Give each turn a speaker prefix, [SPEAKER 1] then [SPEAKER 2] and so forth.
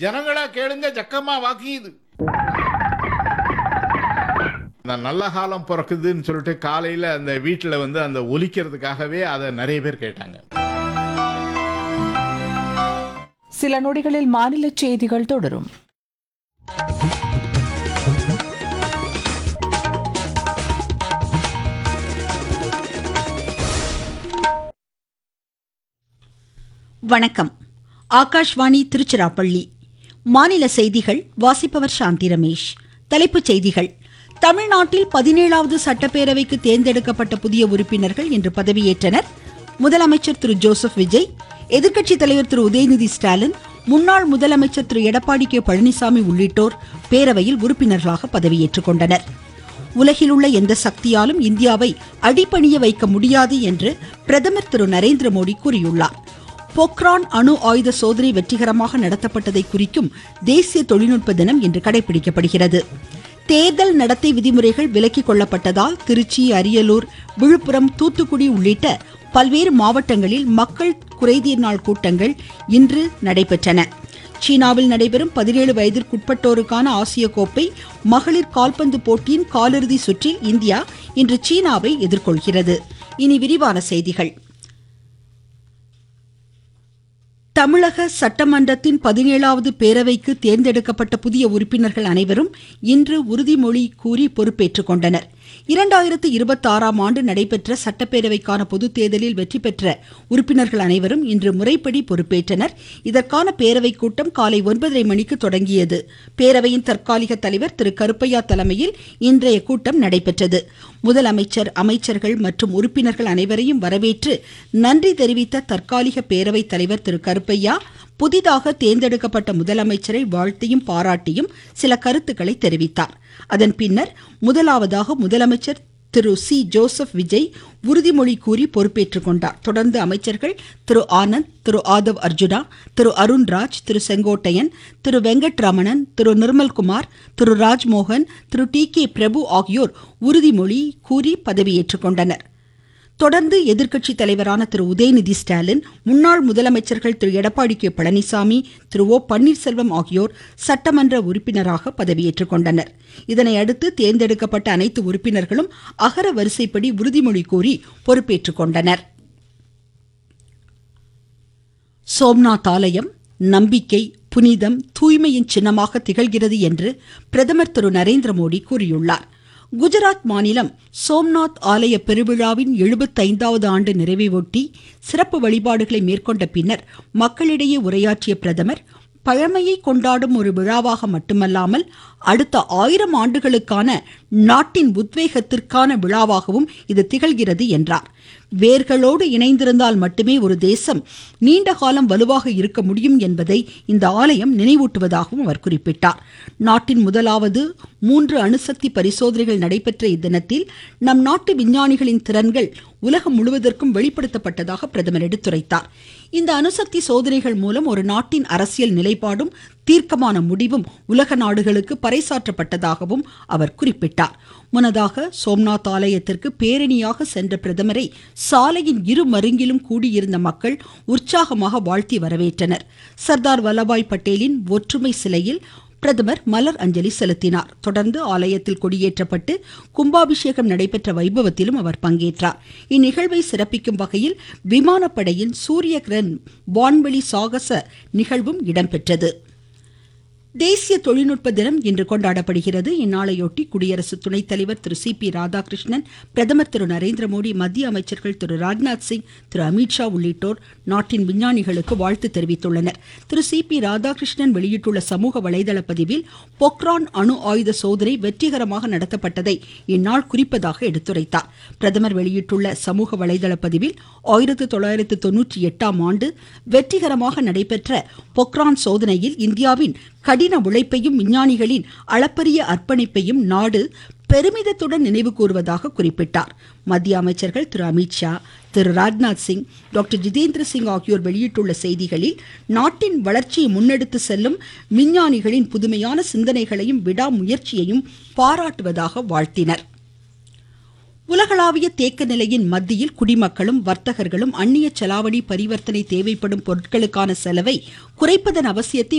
[SPEAKER 1] ஜனங்களா கேளுங்க ஜக்கமா வாக்கியுது இந்த நல்ல காலம் பிறக்குதுன்னு சொல்லிட்டு காலையில அந்த வீட்டுல வந்து அந்த ஒலிக்கிறதுக்காகவே அதை நிறைய பேர் கேட்டாங்க
[SPEAKER 2] சில நொடிகளில் மாநில செய்திகள் தொடரும்
[SPEAKER 3] வணக்கம் ஆகாஷ்வாணி திருச்சிராப்பள்ளி மாநில செய்திகள் வாசிப்பவர் சாந்தி ரமேஷ் தலைப்புச் செய்திகள் தமிழ்நாட்டில் பதினேழாவது சட்டப்பேரவைக்கு தேர்ந்தெடுக்கப்பட்ட புதிய உறுப்பினர்கள் இன்று பதவியேற்றனர் முதலமைச்சர் திரு ஜோசப் விஜய் எதிர்க்கட்சித் தலைவர் திரு உதயநிதி ஸ்டாலின் முன்னாள் முதலமைச்சர் திரு எடப்பாடி கே பழனிசாமி உள்ளிட்டோர் பேரவையில் உறுப்பினர்களாக பதவியேற்றுக் கொண்டனர் உலகில் உள்ள எந்த சக்தியாலும் இந்தியாவை அடிபணிய வைக்க முடியாது என்று பிரதமர் திரு நரேந்திர மோடி கூறியுள்ளார் பொக்ரான் அணு ஆயுத சோதனை வெற்றிகரமாக நடத்தப்பட்டதை குறிக்கும் தேசிய தொழில்நுட்ப தினம் இன்று கடைபிடிக்கப்படுகிறது தேர்தல் நடத்தை விதிமுறைகள் விலக்கிக் கொள்ளப்பட்டதால் திருச்சி அரியலூர் விழுப்புரம் தூத்துக்குடி உள்ளிட்ட பல்வேறு மாவட்டங்களில் மக்கள் குறைதீர் நாள் கூட்டங்கள் இன்று நடைபெற்றன சீனாவில் நடைபெறும் பதினேழு வயதிற்குட்பட்டோருக்கான ஆசிய கோப்பை மகளிர் கால்பந்து போட்டியின் காலிறுதி சுற்றில் இந்தியா இன்று சீனாவை எதிர்கொள்கிறது இனி விரிவான செய்திகள் தமிழக சட்டமன்றத்தின் பதினேழாவது பேரவைக்கு தேர்ந்தெடுக்கப்பட்ட புதிய உறுப்பினர்கள் அனைவரும் இன்று உறுதிமொழி கூறி பொறுப்பேற்றுக் கொண்டனர் இரண்டாயிரத்து இருபத்தி ஆறாம் ஆண்டு நடைபெற்ற சட்டப்பேரவைக்கான பொதுத் தேர்தலில் வெற்றி பெற்ற உறுப்பினர்கள் அனைவரும் இன்று முறைப்படி பொறுப்பேற்றனர் இதற்கான பேரவைக் கூட்டம் காலை ஒன்பதரை மணிக்கு தொடங்கியது பேரவையின் தற்காலிக தலைவர் திரு கருப்பையா தலைமையில் இன்றைய கூட்டம் நடைபெற்றது முதலமைச்சர் அமைச்சர்கள் மற்றும் உறுப்பினர்கள் அனைவரையும் வரவேற்று நன்றி தெரிவித்த தற்காலிக பேரவைத் தலைவர் திரு கருப்பையா புதிதாக தேர்ந்தெடுக்கப்பட்ட முதலமைச்சரை வாழ்த்தியும் பாராட்டியும் சில கருத்துக்களை தெரிவித்தார் அதன் பின்னர் முதலாவதாக முதலமைச்சர் திரு சி ஜோசப் விஜய் உறுதிமொழி கூறி பொறுப்பேற்றுக் கொண்டார் தொடர்ந்து அமைச்சர்கள் திரு ஆனந்த் திரு ஆதவ் அர்ஜுனா திரு அருண்ராஜ் திரு செங்கோட்டையன் திரு வெங்கட்ரமணன் திரு நிர்மல்குமார் திரு ராஜ்மோகன் திரு டி கே பிரபு ஆகியோர் உறுதிமொழி கூறி பதவியேற்றுக் கொண்டனர் தொடர்ந்து எதிர்க்கட்சி தலைவரான திரு உதயநிதி ஸ்டாலின் முன்னாள் முதலமைச்சர்கள் திரு எடப்பாடி கே பழனிசாமி திரு ஓ பன்னீர்செல்வம் ஆகியோர் சட்டமன்ற உறுப்பினராக பதவியேற்றுக் கொண்டனர் இதனை அடுத்து தேர்ந்தெடுக்கப்பட்ட அனைத்து உறுப்பினர்களும் அகர வரிசைப்படி உறுதிமொழி கூறி பொறுப்பேற்றுக் கொண்டனர் சோம்நாத் ஆலயம் நம்பிக்கை புனிதம் தூய்மையின் சின்னமாக திகழ்கிறது என்று பிரதமர் திரு நரேந்திர மோடி கூறியுள்ளார் குஜராத் மாநிலம் சோம்நாத் ஆலய பெருவிழாவின் எழுபத்தைந்தாவது ஆண்டு நிறைவையொட்டி சிறப்பு வழிபாடுகளை மேற்கொண்ட பின்னர் மக்களிடையே உரையாற்றிய பிரதமர் பழமையை கொண்டாடும் ஒரு விழாவாக மட்டுமல்லாமல் அடுத்த ஆயிரம் ஆண்டுகளுக்கான நாட்டின் உத்வேகத்திற்கான விழாவாகவும் இது திகழ்கிறது என்றார் வேர்களோடு இணைந்திருந்தால் மட்டுமே ஒரு தேசம் நீண்ட காலம் வலுவாக இருக்க முடியும் என்பதை இந்த ஆலயம் நினைவூட்டுவதாகவும் அவர் குறிப்பிட்டார் நாட்டின் முதலாவது மூன்று அணுசக்தி பரிசோதனைகள் நடைபெற்ற இத்தினத்தில் நம் நாட்டு விஞ்ஞானிகளின் திறன்கள் உலகம் முழுவதற்கும் வெளிப்படுத்தப்பட்டதாக பிரதமர் எடுத்துரைத்தார் இந்த அணுசக்தி சோதனைகள் மூலம் ஒரு நாட்டின் அரசியல் நிலைப்பாடும் தீர்க்கமான முடிவும் உலக நாடுகளுக்கு பறைசாற்றப்பட்டதாகவும் அவர் குறிப்பிட்டார் முன்னதாக சோம்நாத் ஆலயத்திற்கு பேரணியாக சென்ற பிரதமரை சாலையின் இரு மருங்கிலும் கூடியிருந்த மக்கள் உற்சாகமாக வாழ்த்தி வரவேற்றனர் சர்தார் வல்லபாய் பட்டேலின் ஒற்றுமை சிலையில் பிரதமர் மலர் அஞ்சலி செலுத்தினார் தொடர்ந்து ஆலயத்தில் கொடியேற்றப்பட்டு கும்பாபிஷேகம் நடைபெற்ற வைபவத்திலும் அவர் பங்கேற்றார் இந்நிகழ்வை சிறப்பிக்கும் வகையில் விமானப்படையின் சூரிய கிரண் வான்வெளி சாகச நிகழ்வும் இடம்பெற்றது தேசிய தொழில்நுட்ப தினம் இன்று கொண்டாடப்படுகிறது இந்நாளையொட்டி குடியரசு துணைத் தலைவர் திரு சி பி ராதாகிருஷ்ணன் பிரதமர் திரு நரேந்திர மோடி மத்திய அமைச்சர்கள் திரு ராஜ்நாத் சிங் திரு அமித்ஷா உள்ளிட்டோர் நாட்டின் விஞ்ஞானிகளுக்கு வாழ்த்து தெரிவித்துள்ளனர் திரு சி பி ராதாகிருஷ்ணன் வெளியிட்டுள்ள சமூக வலைதள பதிவில் பொக்ரான் அணு ஆயுத சோதனை வெற்றிகரமாக நடத்தப்பட்டதை இந்நாள் குறிப்பதாக எடுத்துரைத்தார் பிரதமர் வெளியிட்டுள்ள சமூக வலைதள பதிவில் ஆயிரத்து தொள்ளாயிரத்து தொன்னூற்றி எட்டாம் ஆண்டு வெற்றிகரமாக நடைபெற்ற பொக்ரான் சோதனையில் இந்தியாவின் கடின உழைப்பையும் விஞ்ஞானிகளின் அளப்பரிய அர்ப்பணிப்பையும் நாடு பெருமிதத்துடன் நினைவு கூறுவதாக குறிப்பிட்டார் மத்திய அமைச்சர்கள் திரு அமித்ஷா திரு ராஜ்நாத் சிங் டாக்டர் ஜிதேந்திர சிங் ஆகியோர் வெளியிட்டுள்ள செய்திகளில் நாட்டின் வளர்ச்சியை முன்னெடுத்து செல்லும் விஞ்ஞானிகளின் புதுமையான சிந்தனைகளையும் விடாமுயற்சியையும் பாராட்டுவதாக வாழ்த்தினர் உலகளாவிய தேக்க நிலையின் மத்தியில் குடிமக்களும் வர்த்தகர்களும் அந்நிய செலாவணி பரிவர்த்தனை தேவைப்படும் பொருட்களுக்கான செலவை குறைப்பதன் அவசியத்தை